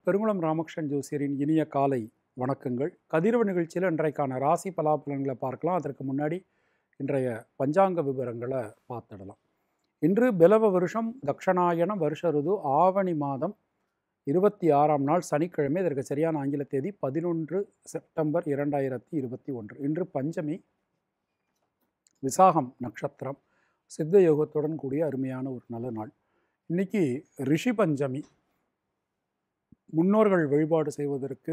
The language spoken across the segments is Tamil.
பெருங்குளம் ராமகிருஷ்ணன் ஜோசியரின் இனிய காலை வணக்கங்கள் கதிரவு நிகழ்ச்சியில் இன்றைக்கான ராசி பலாபலன்களை பார்க்கலாம் அதற்கு முன்னாடி இன்றைய பஞ்சாங்க விவரங்களை பார்த்துடலாம் இன்று பிலவ வருஷம் தக்ஷணாயன வருஷ ருது ஆவணி மாதம் இருபத்தி ஆறாம் நாள் சனிக்கிழமை இதற்கு சரியான ஆங்கில தேதி பதினொன்று செப்டம்பர் இரண்டாயிரத்தி இருபத்தி ஒன்று இன்று பஞ்சமி விசாகம் நட்சத்திரம் சித்த யோகத்துடன் கூடிய அருமையான ஒரு நல்ல நாள் இன்னைக்கு ரிஷி பஞ்சமி முன்னோர்கள் வழிபாடு செய்வதற்கு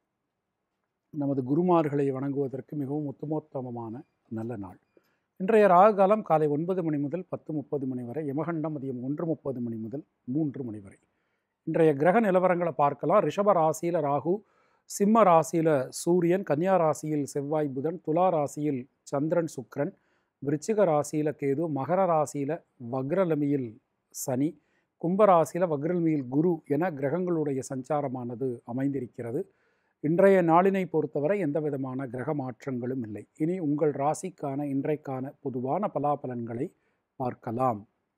நமது குருமார்களை வணங்குவதற்கு மிகவும் உத்தமோத்தமமான நல்ல நாள் இன்றைய ராகுகாலம் காலை ஒன்பது மணி முதல் பத்து முப்பது மணி வரை யமகண்டம் மதியம் ஒன்று முப்பது மணி முதல் மூன்று மணி வரை இன்றைய கிரக நிலவரங்களை பார்க்கலாம் ரிஷப ராசியில் ராகு சிம்ம ராசியில் சூரியன் கன்னியா ராசியில் செவ்வாய் புதன் துலா ராசியில் சந்திரன் சுக்கிரன் விருச்சிக ராசியில் கேது மகர ராசியில் வக்ரலமியில் சனி கும்பராசியில் வக்ரலமியில் குரு என கிரகங்களுடைய சஞ்சாரமானது அமைந்திருக்கிறது இன்றைய நாளினை பொறுத்தவரை எந்த விதமான கிரக மாற்றங்களும் இல்லை இனி உங்கள் ராசிக்கான இன்றைக்கான பொதுவான பலாபலன்களை பார்க்கலாம்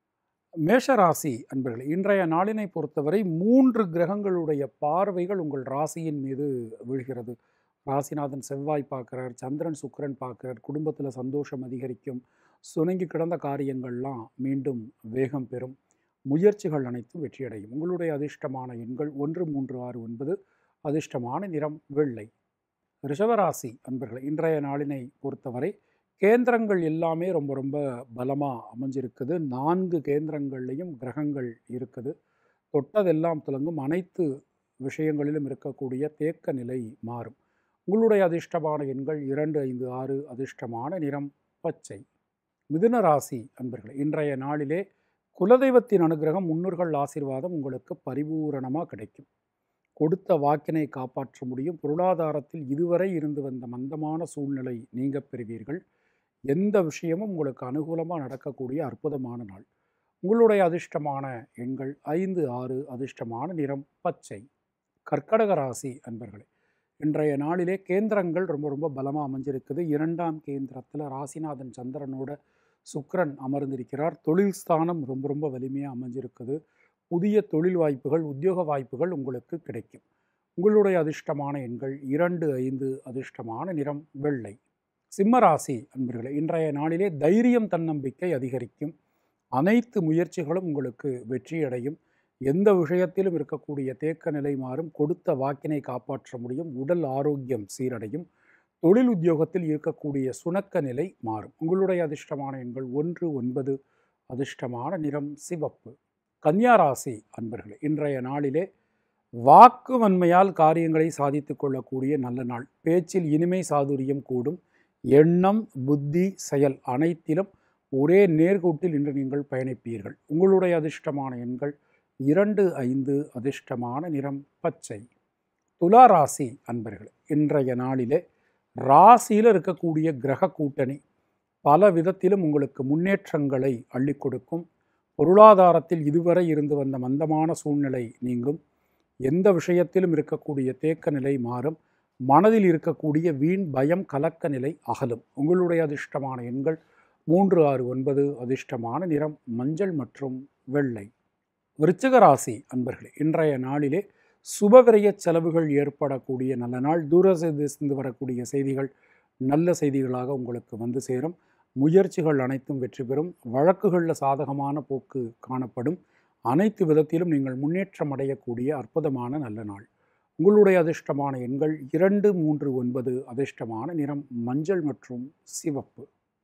மேஷ ராசி அன்பர்களே இன்றைய நாளினை பொறுத்தவரை மூன்று கிரகங்களுடைய பார்வைகள் உங்கள் ராசியின் மீது விழுகிறது ராசிநாதன் செவ்வாய் பார்க்குறார் சந்திரன் சுக்கிரன் பார்க்குறார் குடும்பத்தில் சந்தோஷம் அதிகரிக்கும் சுணங்கி கிடந்த காரியங்கள்லாம் மீண்டும் வேகம் பெறும் முயற்சிகள் அனைத்தும் வெற்றியடையும் உங்களுடைய அதிர்ஷ்டமான எண்கள் ஒன்று மூன்று ஆறு ஒன்பது அதிர்ஷ்டமான நிறம் வெள்ளை ரிஷவராசி அன்பர்களே இன்றைய நாளினை பொறுத்தவரை கேந்திரங்கள் எல்லாமே ரொம்ப ரொம்ப பலமாக அமைஞ்சிருக்குது நான்கு கேந்திரங்கள்லையும் கிரகங்கள் இருக்குது தொட்டதெல்லாம் துலங்கும் அனைத்து விஷயங்களிலும் இருக்கக்கூடிய தேக்க நிலை மாறும் உங்களுடைய அதிர்ஷ்டமான எண்கள் இரண்டு ஐந்து ஆறு அதிர்ஷ்டமான நிறம் பச்சை மிதுன ராசி அன்பர்களே இன்றைய நாளிலே குலதெய்வத்தின் அனுகிரகம் முன்னோர்கள் ஆசீர்வாதம் உங்களுக்கு பரிபூரணமாக கிடைக்கும் கொடுத்த வாக்கினை காப்பாற்ற முடியும் பொருளாதாரத்தில் இதுவரை இருந்து வந்த மந்தமான சூழ்நிலை நீங்க பெறுவீர்கள் எந்த விஷயமும் உங்களுக்கு அனுகூலமாக நடக்கக்கூடிய அற்புதமான நாள் உங்களுடைய அதிர்ஷ்டமான எண்கள் ஐந்து ஆறு அதிர்ஷ்டமான நிறம் பச்சை கர்க்கடக ராசி அன்பர்களே இன்றைய நாளிலே கேந்திரங்கள் ரொம்ப ரொம்ப பலமாக அமைஞ்சிருக்குது இரண்டாம் கேந்திரத்தில் ராசிநாதன் சந்திரனோட சுக்கிரன் அமர்ந்திருக்கிறார் தொழில் ஸ்தானம் ரொம்ப ரொம்ப வலிமையாக அமைஞ்சிருக்குது புதிய தொழில் வாய்ப்புகள் உத்தியோக வாய்ப்புகள் உங்களுக்கு கிடைக்கும் உங்களுடைய அதிர்ஷ்டமான எண்கள் இரண்டு ஐந்து அதிர்ஷ்டமான நிறம் வெள்ளை சிம்மராசி அன்பர்களே இன்றைய நாளிலே தைரியம் தன்னம்பிக்கை அதிகரிக்கும் அனைத்து முயற்சிகளும் உங்களுக்கு வெற்றியடையும் எந்த விஷயத்திலும் இருக்கக்கூடிய தேக்க நிலை மாறும் கொடுத்த வாக்கினை காப்பாற்ற முடியும் உடல் ஆரோக்கியம் சீரடையும் தொழில் உத்தியோகத்தில் இருக்கக்கூடிய சுணக்க நிலை மாறும் உங்களுடைய அதிர்ஷ்டமான எண்கள் ஒன்று ஒன்பது அதிர்ஷ்டமான நிறம் சிவப்பு கன்னியா ராசி அன்பர்களே இன்றைய நாளிலே வாக்கு வன்மையால் காரியங்களை சாதித்து கொள்ளக்கூடிய நல்ல நாள் பேச்சில் இனிமை சாதுரியம் கூடும் எண்ணம் புத்தி செயல் அனைத்திலும் ஒரே நேர்கோட்டில் இன்று நீங்கள் பயணிப்பீர்கள் உங்களுடைய அதிர்ஷ்டமான எண்கள் இரண்டு ஐந்து அதிர்ஷ்டமான நிறம் பச்சை துலா ராசி அன்பர்கள் இன்றைய நாளிலே ராசியில் இருக்கக்கூடிய கிரக கூட்டணி பல விதத்திலும் உங்களுக்கு முன்னேற்றங்களை அள்ளி கொடுக்கும் பொருளாதாரத்தில் இதுவரை இருந்து வந்த மந்தமான சூழ்நிலை நீங்கும் எந்த விஷயத்திலும் இருக்கக்கூடிய தேக்க நிலை மாறும் மனதில் இருக்கக்கூடிய வீண் பயம் கலக்க நிலை அகலும் உங்களுடைய அதிர்ஷ்டமான எண்கள் மூன்று ஆறு ஒன்பது அதிர்ஷ்டமான நிறம் மஞ்சள் மற்றும் வெள்ளை விருச்சிக ராசி அன்பர்களே இன்றைய நாளிலே சுபவிரய செலவுகள் ஏற்படக்கூடிய நல்ல நாள் தூரசிந்து வரக்கூடிய செய்திகள் நல்ல செய்திகளாக உங்களுக்கு வந்து சேரும் முயற்சிகள் அனைத்தும் வெற்றி பெறும் வழக்குகளில் சாதகமான போக்கு காணப்படும் அனைத்து விதத்திலும் நீங்கள் முன்னேற்றம் அடையக்கூடிய அற்புதமான நல்ல நாள் உங்களுடைய அதிர்ஷ்டமான எண்கள் இரண்டு மூன்று ஒன்பது அதிர்ஷ்டமான நிறம் மஞ்சள் மற்றும் சிவப்பு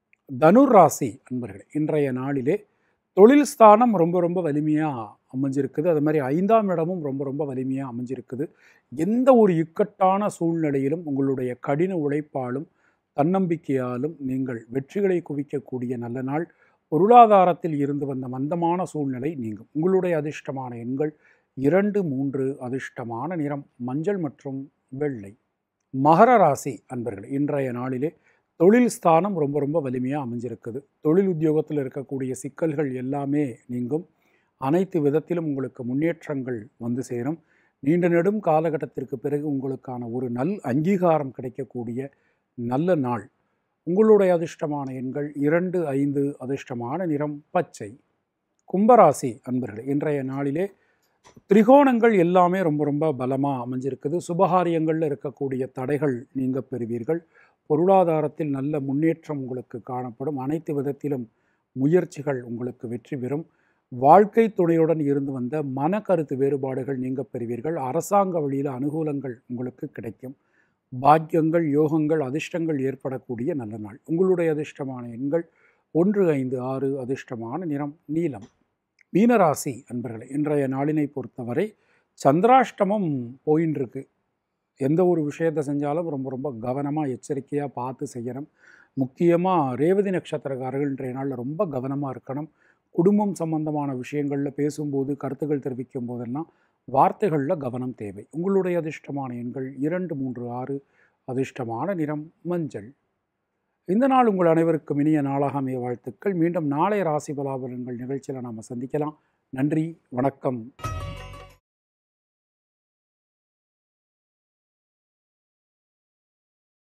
தனுர் ராசி அன்பர்களே இன்றைய நாளிலே தொழில் ஸ்தானம் ரொம்ப ரொம்ப வலிமையாக அமைஞ்சிருக்குது அது மாதிரி ஐந்தாம் இடமும் ரொம்ப ரொம்ப வலிமையாக அமைஞ்சிருக்குது எந்த ஒரு இக்கட்டான சூழ்நிலையிலும் உங்களுடைய கடின உழைப்பாலும் தன்னம்பிக்கையாலும் நீங்கள் வெற்றிகளை குவிக்கக்கூடிய நல்ல நாள் பொருளாதாரத்தில் இருந்து வந்த மந்தமான சூழ்நிலை நீங்கும் உங்களுடைய அதிர்ஷ்டமான எண்கள் இரண்டு மூன்று அதிர்ஷ்டமான நிறம் மஞ்சள் மற்றும் வெள்ளை மகர ராசி அன்பர்கள் இன்றைய நாளிலே தொழில் ஸ்தானம் ரொம்ப ரொம்ப வலிமையாக அமைஞ்சிருக்குது தொழில் உத்தியோகத்தில் இருக்கக்கூடிய சிக்கல்கள் எல்லாமே நீங்கும் அனைத்து விதத்திலும் உங்களுக்கு முன்னேற்றங்கள் வந்து சேரும் நீண்ட நெடும் காலகட்டத்திற்கு பிறகு உங்களுக்கான ஒரு நல் அங்கீகாரம் கிடைக்கக்கூடிய நல்ல நாள் உங்களுடைய அதிர்ஷ்டமான எண்கள் இரண்டு ஐந்து அதிர்ஷ்டமான நிறம் பச்சை கும்பராசி அன்பர்களே இன்றைய நாளிலே திரிகோணங்கள் எல்லாமே ரொம்ப ரொம்ப பலமாக அமைஞ்சிருக்குது சுபகாரியங்களில் இருக்கக்கூடிய தடைகள் நீங்க பெறுவீர்கள் பொருளாதாரத்தில் நல்ல முன்னேற்றம் உங்களுக்கு காணப்படும் அனைத்து விதத்திலும் முயற்சிகள் உங்களுக்கு வெற்றி பெறும் வாழ்க்கை துணையுடன் இருந்து வந்த மன கருத்து வேறுபாடுகள் நீங்க பெறுவீர்கள் அரசாங்க வழியில் அனுகூலங்கள் உங்களுக்கு கிடைக்கும் பாக்கியங்கள் யோகங்கள் அதிர்ஷ்டங்கள் ஏற்படக்கூடிய நல்ல நாள் உங்களுடைய அதிர்ஷ்டமான எண்கள் ஒன்று ஐந்து ஆறு அதிர்ஷ்டமான நிறம் நீலம் மீனராசி அன்பர்களே இன்றைய நாளினை பொறுத்தவரை சந்திராஷ்டமம் போயின்னு இருக்கு எந்த ஒரு விஷயத்தை செஞ்சாலும் ரொம்ப ரொம்ப கவனமாக எச்சரிக்கையாக பார்த்து செய்யணும் முக்கியமாக ரேவதி நட்சத்திரக்காரர்கள் இன்றைய நாளில் ரொம்ப கவனமாக இருக்கணும் குடும்பம் சம்பந்தமான விஷயங்களில் பேசும்போது கருத்துக்கள் தெரிவிக்கும் போதெல்லாம் வார்த்தைகளில் கவனம் தேவை உங்களுடைய அதிர்ஷ்டமான எண்கள் இரண்டு மூன்று ஆறு அதிர்ஷ்டமான நிறம் மஞ்சள் இந்த நாள் உங்கள் அனைவருக்கும் இனிய நாளாக அமைய வாழ்த்துக்கள் மீண்டும் நாளை ராசி பலாபலன்கள் நிகழ்ச்சியில் நாம் சந்திக்கலாம் நன்றி வணக்கம்